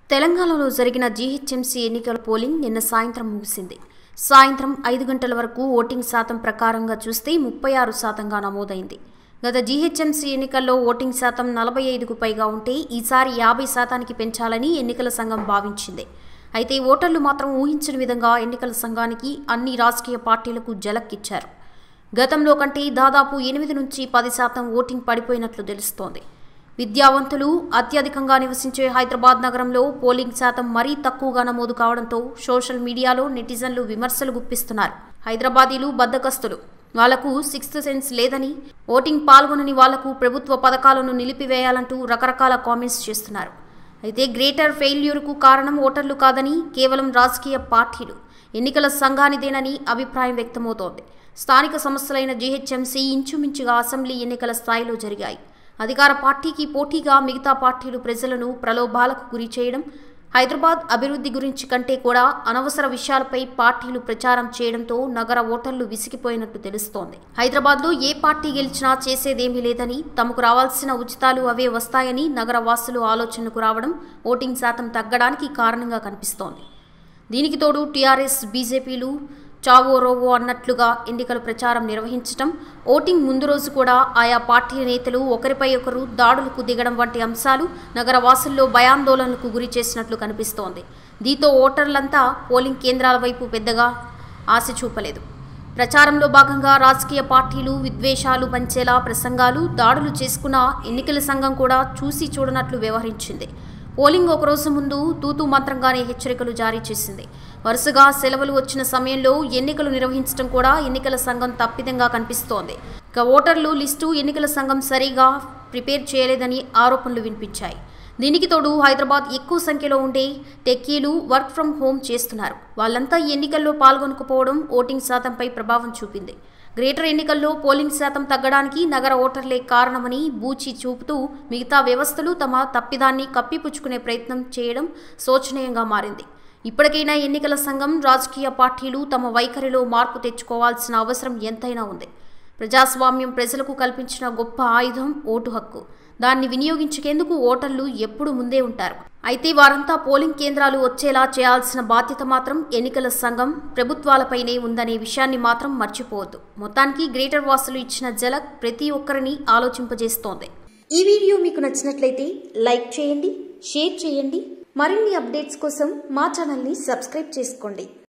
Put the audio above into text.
తెలంగాణలో జరిగిన జీహెచ్ఎంసీ ఎన్నికల పోలింగ్ నిన్న సాయంత్రం ముగిసింది సాయంత్రం ఐదు గంటల వరకు ఓటింగ్ శాతం ప్రకారంగా చూస్తే ముప్పై ఆరు శాతంగా నమోదైంది గత జీహెచ్ఎంసీ ఎన్నికల్లో ఓటింగ్ శాతం నలభై ఐదుకు పైగా ఉంటే ఈసారి యాభై శాతానికి పెంచాలని ఎన్నికల సంఘం భావించింది అయితే ఓటర్లు మాత్రం ఊహించని విధంగా ఎన్నికల సంఘానికి అన్ని రాజకీయ పార్టీలకు జలక్కిచ్చారు గతంలో కంటే దాదాపు ఎనిమిది నుంచి పది శాతం ఓటింగ్ పడిపోయినట్లు తెలుస్తోంది విద్యావంతులు అత్యధికంగా నివసించే హైదరాబాద్ నగరంలో పోలింగ్ శాతం మరీ తక్కువగా నమోదు కావడంతో సోషల్ మీడియాలో నెటిజన్లు విమర్శలు గుప్పిస్తున్నారు హైదరాబాదీలు బద్దకస్తులు వాళ్లకు సిక్స్త్ సెన్స్ లేదని ఓటింగ్ పాల్గొనని వాళ్లకు ప్రభుత్వ పథకాలను నిలిపివేయాలంటూ రకరకాల కామెంట్స్ చేస్తున్నారు అయితే గ్రేటర్ ఫెయిల్యూర్కు కారణం ఓటర్లు కాదని కేవలం రాజకీయ పార్టీలు ఎన్నికల సంఘానిదేనని అభిప్రాయం వ్యక్తమవుతోంది స్థానిక సంస్థలైన జీహెచ్ఎంసీ ఇంచుమించుగా అసెంబ్లీ ఎన్నికల స్థాయిలో జరిగాయి అధికార పార్టీకి పోటీగా మిగతా పార్టీలు ప్రజలను ప్రలోభాలకు గురి చేయడం హైదరాబాద్ అభివృద్ధి గురించి కంటే కూడా అనవసర విషయాలపై పార్టీలు ప్రచారం చేయడంతో నగర ఓటర్లు విసిగిపోయినట్టు తెలుస్తోంది హైదరాబాద్లో ఏ పార్టీ గెలిచినా చేసేదేమీ లేదని తమకు రావాల్సిన ఉచితాలు అవే వస్తాయని నగర వాసులు ఆలోచనకు రావడం ఓటింగ్ శాతం తగ్గడానికి కారణంగా కనిపిస్తోంది దీనికి తోడు టీఆర్ఎస్ బీజేపీలు చావో రోవో అన్నట్లుగా ఎన్నికల ప్రచారం నిర్వహించడం ఓటింగ్ ముందు రోజు కూడా ఆయా పార్టీ నేతలు ఒకరిపై ఒకరు దాడులకు దిగడం వంటి అంశాలు నగరవాసుల్లో భయాందోళనలకు గురి చేసినట్లు కనిపిస్తోంది దీంతో ఓటర్లంతా పోలింగ్ కేంద్రాల వైపు పెద్దగా ఆశ చూపలేదు ప్రచారంలో భాగంగా రాజకీయ పార్టీలు విద్వేషాలు పంచేలా ప్రసంగాలు దాడులు చేసుకున్న ఎన్నికల సంఘం కూడా చూసి చూడనట్లు వ్యవహరించింది పోలింగ్ ఒక రోజు ముందు తూతూ మంత్రంగానే హెచ్చరికలు జారీ చేసింది వరుసగా సెలవులు వచ్చిన సమయంలో ఎన్నికలు నిర్వహించడం కూడా ఎన్నికల సంఘం తప్పిదంగా కనిపిస్తోంది ఇక ఓటర్లు లిస్టు ఎన్నికల సంఘం సరిగా ప్రిపేర్ చేయలేదని ఆరోపణలు వినిపించాయి దీనికి తోడు హైదరాబాద్ ఎక్కువ సంఖ్యలో ఉండే టెక్కీలు వర్క్ ఫ్రం హోమ్ చేస్తున్నారు వాళ్ళంతా ఈ ఎన్నికల్లో పాల్గొనకపోవడం ఓటింగ్ శాతంపై ప్రభావం చూపింది గ్రేటర్ ఎన్నికల్లో పోలింగ్ శాతం తగ్గడానికి నగర ఓటర్లే కారణమని బూచి చూపుతూ మిగతా వ్యవస్థలు తమ తప్పిదాన్ని కప్పిపుచ్చుకునే ప్రయత్నం చేయడం శోచనీయంగా మారింది ఇప్పటికైనా ఎన్నికల సంఘం రాజకీయ పార్టీలు తమ వైఖరిలో మార్పు తెచ్చుకోవాల్సిన అవసరం ఎంతైనా ఉంది ప్రజాస్వామ్యం ప్రజలకు కల్పించిన గొప్ప ఆయుధం ఓటు హక్కు దాన్ని వినియోగించుకేందుకు ఓటర్లు ఎప్పుడు ముందే ఉంటారు అయితే వారంతా పోలింగ్ కేంద్రాలు వచ్చేలా చేయాల్సిన బాధ్యత మాత్రం ఎన్నికల సంఘం ప్రభుత్వాలపైనే ఉందనే విషయాన్ని మాత్రం మర్చిపోవద్దు మొత్తానికి గ్రేటర్ వాసులు ఇచ్చిన జలక్ ప్రతి ఒక్కరిని ఆలోచింపజేస్తోంది ఈ వీడియో మీకు నచ్చినట్లయితే లైక్ చేయండి షేర్ చేయండి మరిన్ని అప్డేట్స్ కోసం మా ఛానల్ని సబ్స్క్రైబ్ చేసుకోండి